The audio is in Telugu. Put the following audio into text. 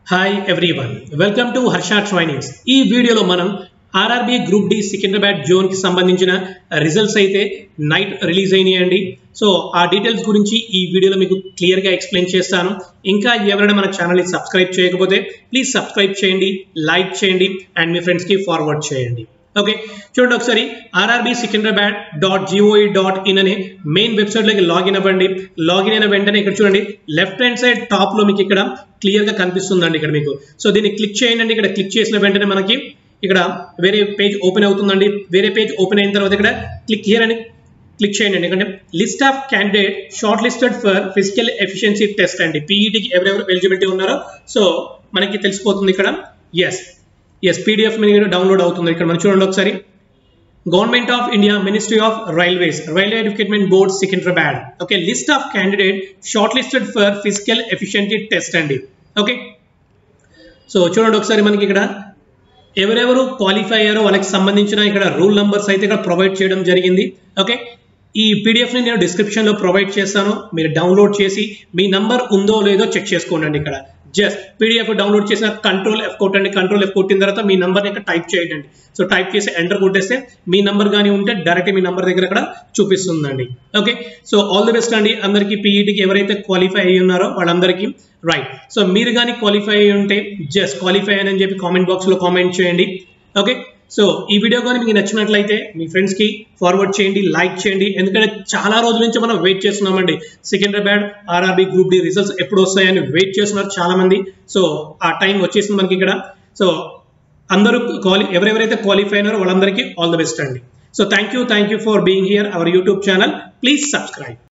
hi everyone welcome to Harsha trainings ఈ వీడియోలో మనం RRB group D Secunderabad zone కి సంబంధించిన రిజల్ట్స్ అయితే నైట్ రిలీజ్ అయినాయండి సో ఆ డీటెయిల్స్ గురించి ఈ వీడియోలో మీకు క్లియర్ గా ఎక్స్ప్లెయిన్ చేస్తాను ఇంకా ఎవరైనా మన ఛానల్ని సబ్స్క్రైబ్ చేయకపోతే ప్లీజ్ సబ్స్క్రైబ్ చేయండి లైక్ చేయండి అండ్ మీ ఫ్రెండ్స్ కి ఫార్వర్డ్ చేయండి ఓకే చూడండి ఒకసారి RRB Secunderabad dot gov dot in అనే మెయిన్ వెబ్సైట్లోకి లాగిన్ అవ్వండి లాగిన్ అయిన వెంటనే ఇక్కడ చూడండి లెఫ్ట్ హ్యాండ్ సైడ్ టాప్ లో మీకు ఇక్కడ క్లియర్ గా కనిపిస్తుందండి ఇక్కడ మీకు సో దీన్ని క్లిక్ చేయండి ఇక్కడ క్లిక్ చేసిన వెంటనే మనకి ఇక్కడ వేరే పేజ్ ఓపెన్ అవుతుందండి వేరే పేజ్ ఓపెన్ అయిన తర్వాత ఇక్కడ క్లిక్ హియర్ అని క్లిక్ చేయండి ఎందుకంటే list of candidate shortlisted for physical efficiency test అండి పీఈటీకి ఎవరెవరు ఎలిజిబిలిటీ ఉన్నారో సో మనకి తెలిసిపోతుంది ఇక్కడ ఎస్ ఎస్ పీడిఎఫ్ మీద డౌన్లోడ్ అవుతుంది ఇక్కడ మనం చూడండి ఒకసారి government of India ministry of railways railway recruitment board Secunderabad okay list of candidate shortlisted for physical efficiency test అండి ఓకే సో చూడండి ఒకసారి మనకి ఇక్కడ ఎవరెవరు క్వాలిఫై అయ్యారో వాళ్ళకి సంబంధించిన ఇక్కడ రూల్ నంబర్స్ అయితే ఇక్కడ ప్రొవైడ్ చేయడం జరిగింది ఓకే ఈ పీడిఎఫ్ని నేను డిస్క్రిప్షన్లో ప్రొవైడ్ చేస్తాను మీరు డౌన్లోడ్ చేసి మీ నంబర్ ఉందో లేదో చెక్ చేసుకోండి ఇక్కడ జస్ట్ పీడిఎఫ్ డౌన్లోడ్ చేసిన కంట్రోల్ ఎఫ్ కొట్టండి కంట్రోల్ ఎఫ్ కొట్టిన తర్వాత మీ నంబర్ ఇక్కడ టైప్ చేయండి సో టైప్ చేసి ఎంటర్ కొట్టేస్తే మీ నంబర్ కానీ ఉంటే డైరెక్ట్ మీ నంబర్ దగ్గర ఇక్కడ చూపిస్తుందండి okay so all the best అండి అందరికీ పీఈటీకి ఎవరైతే క్వాలిఫై అయ్యి ఉన్నారో వాళ్ళందరికీ రైట్ సో మీరు కానీ క్వాలిఫై అయ్యి ఉంటే జస్ట్ క్వాలిఫై అని చెప్పి కామెంట్ బాక్స్లో కామెంట్ చేయండి ఓకే సో ఈ వీడియో కానీ మీకు నచ్చినట్లయితే మీ ఫ్రెండ్స్కి ఫార్వర్డ్ చేయండి లైక్ చేయండి ఎందుకంటే చాలా రోజుల నుంచి మనం వెయిట్ చేస్తున్నామండి Secunderabad RRB group D results ఎప్పుడు వస్తాయని వెయిట్ చేస్తున్నారు చాలా మంది సో ఆ టైం వచ్చేసింది మనకి ఇక్కడ సో అందరూ క్వాలి ఎవరెవరైతే క్వాలిఫై అయినారో వాళ్ళందరికీ ఆల్ ద బెస్ట్ అండి so thank you thank you for being here our YouTube channel please subscribe